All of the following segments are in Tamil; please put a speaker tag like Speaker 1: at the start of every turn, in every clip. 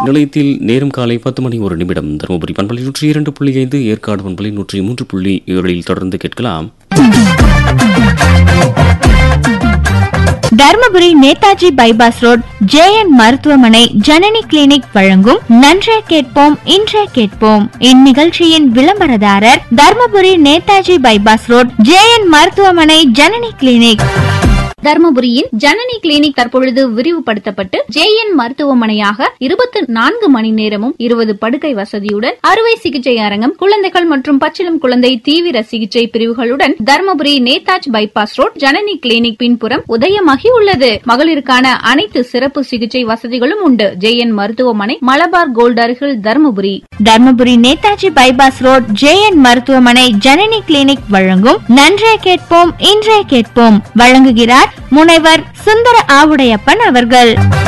Speaker 1: நிலையத்தில் நேரம் காலை பத்து மணி ஒரு நிமிடம் தருமபுரி பண்பலை நூற்றி இரண்டு புள்ளி ஐந்து ஏற்காடு பண்பலை நூற்றி மூன்று புள்ளி ஏழில் தொடர்ந்து கேட்கலாம்
Speaker 2: Dharmapuri Netaji bypass road JN மருத்துவமனை ஜனனி கிளினிக் வழங்கும் நன்றே கேட்போம் இன்றே கேட்போம் இந்நிகழ்ச்சியின் விளம்பரதாரர் Dharmapuri Netaji bypass road JN மருத்துவமனை ஜனனி கிளினிக்
Speaker 3: தர்மபுரியின் ஜனனி கிளினிக் தற்பொழுது விரிவுபடுத்தப்பட்டு ஜேஎன் மருத்துவமனையாக இருபத்தி நான்கு மணி நேரமும் இருபது படுக்கை வசதியுடன் அறுவை சிகிச்சை அரங்கம் குழந்தைகள் மற்றும் பச்சிளம் குழந்தை தீவிர சிகிச்சை பிரிவுகளுடன் Dharmapuri Netaji bypass road Janani clinic பின்புறம் உதயமாகி உள்ளது மகளிருக்கான அனைத்து சிறப்பு சிகிச்சை வசதிகளும் உண்டு ஜேஎன் மருத்துவமனை மலபார் கோல்ட் அருகில் Dharmapuri
Speaker 2: Dharmapuri Netaji bypass road JN மருத்துவமனை ஜனனி கிளினிக் வழங்கும் நன்றே கேட்போம் இன்றே கேட்போம் வழங்குகிறார் முனைவர் சுந்தர ஆவுடையப்பன் அவர்கள்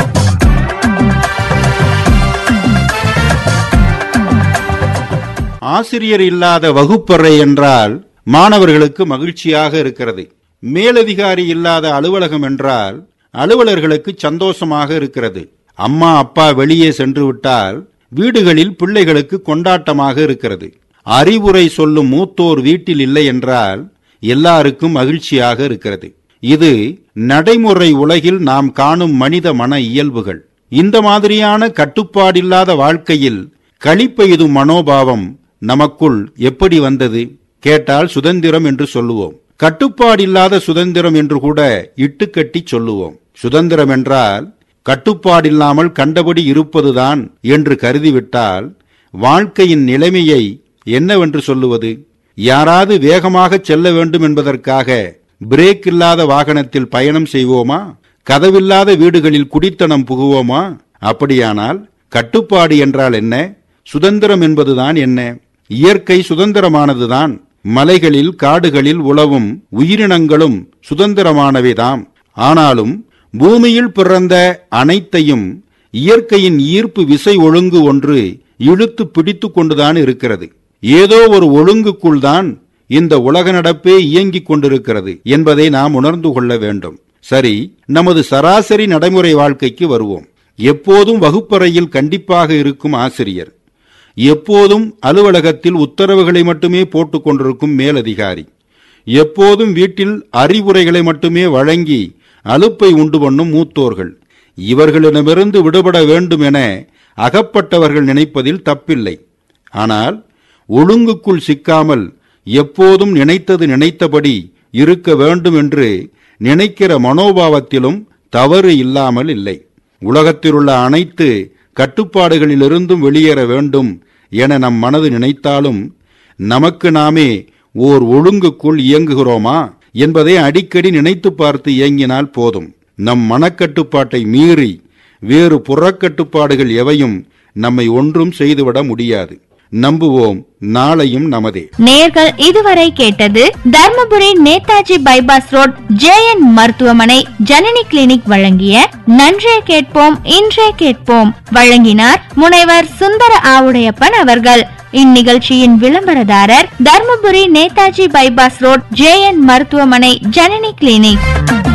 Speaker 4: ஆசிரியர் இல்லாத வகுப்பறை என்றால் மாணவர்களுக்கு மகிழ்ச்சியாக இருக்கிறது மேலதிகாரி இல்லாத அலுவலகம் என்றால் அலுவலர்களுக்கு சந்தோஷமாக இருக்கிறது அம்மா அப்பா வெளியே சென்று விட்டால் வீடுகளில் பிள்ளைகளுக்கு கொண்டாட்டமாக இருக்கிறது அறிவுரை சொல்லும் மூத்தோர் வீட்டில் இல்லை என்றால் எல்லாருக்கும் மகிழ்ச்சியாக இருக்கிறது இது நடைமுறை உலகில் நாம் காணும் மனித மன இயல்புகள் இந்த மாதிரியான கட்டுப்பாடில்லாத வாழ்க்கையில் களிப்பெய்தும் மனோபாவம் நமக்குள் எப்படி வந்தது கேட்டால் சுதந்திரம் என்று சொல்லுவோம் கட்டுப்பாடில்லாத சுதந்திரம் என்று கூட இட்டுக்கட்டி சொல்லுவோம் சுதந்திரம் என்றால் கட்டுப்பாடில்லாமல் கண்டபடி இருப்பதுதான் என்று கருதிவிட்டால் வாழ்க்கையின் நிலைமையை என்னவென்று சொல்லுவது யாராவது வேகமாக செல்ல வேண்டும் என்பதற்காக பிரேக் இல்லாத வாகனத்தில் பயணம் செய்வோமா கதவில்லாத வீடுகளில் குடித்தனம் புகுவோமா அப்படியானால் கட்டுப்பாடு என்றால் என்ன சுதந்திரம் என்பதுதான் என்ன இயற்கை சுதந்திரமானதுதான் மலைகளில் காடுகளில் உலவும் உயிரினங்களும் சுதந்திரமானவைதாம் ஆனாலும் பூமியில் பிறந்த அனைத்தையும் இயற்கையின் ஈர்ப்பு விசை ஒழுங்கு ஒன்று இழுத்து பிடித்து கொண்டுதான் இருக்கிறது ஏதோ ஒரு ஒழுங்குக்குள் தான் இந்த உலக நடப்பே இயங்கிக் கொண்டிருக்கிறது என்பதை நாம் உணர்ந்து கொள்ள வேண்டும் சரி நமது சராசரி நடைமுறை வாழ்க்கைக்கு வருவோம் எப்போதும் வகுப்பறையில் கண்டிப்பாக இருக்கும் ஆசிரியர் எப்போதும் அலுவலகத்தில் உத்தரவுகளை மட்டுமே போட்டுக் கொண்டிருக்கும் மேலதிகாரி எப்போதும் வீட்டில் அறிவுரைகளை மட்டுமே வழங்கி அலுப்பை உண்டு பண்ணும் மூத்தோர்கள் இவர்களிடமிருந்து விடுபட வேண்டும் என அகப்பட்டவர்கள் நினைப்பதில் தப்பில்லை ஆனால் ஒழுங்குக்குள் சிக்காமல் எப்போதும் நினைத்தது நினைத்தபடி இருக்க வேண்டும் என்று நினைக்கிற மனோபாவத்திலும் தவறு இல்லாமல் இல்லை உலகத்திலுள்ள அனைத்து கட்டுப்பாடுகளிலிருந்தும் வெளியேற வேண்டும் என நம் மனது நினைத்தாலும் நமக்கு நாமே ஓர் ஒழுங்குக்குள் இயங்குகிறோமா என்பதை அடிக்கடி நினைத்து பார்த்து இயங்கினால் போதும் நம் மனக்கட்டுப்பாட்டை மீறி வேறு புறக்கட்டுப்பாடுகள் எவையும் நம்மை ஒன்றும் செய்துவிட முடியாது நம்புவோம் நாளையும் நமதே
Speaker 2: நேர்கள் இதுவரை கேட்டது Dharmapuri Netaji bypass road JN மருத்துவமனை ஜனனி கிளினிக் வழங்கிய நன்றே கேட்போம் இன்றே கேட்போம் வழங்கினார் முனைவர் சுந்தர ஆவுடையப்பன் அவர்கள் இந்நிகழ்ச்சியின் விளம்பரதாரர் Dharmapuri Netaji bypass road JN மருத்துவமனை ஜனனி கிளினிக்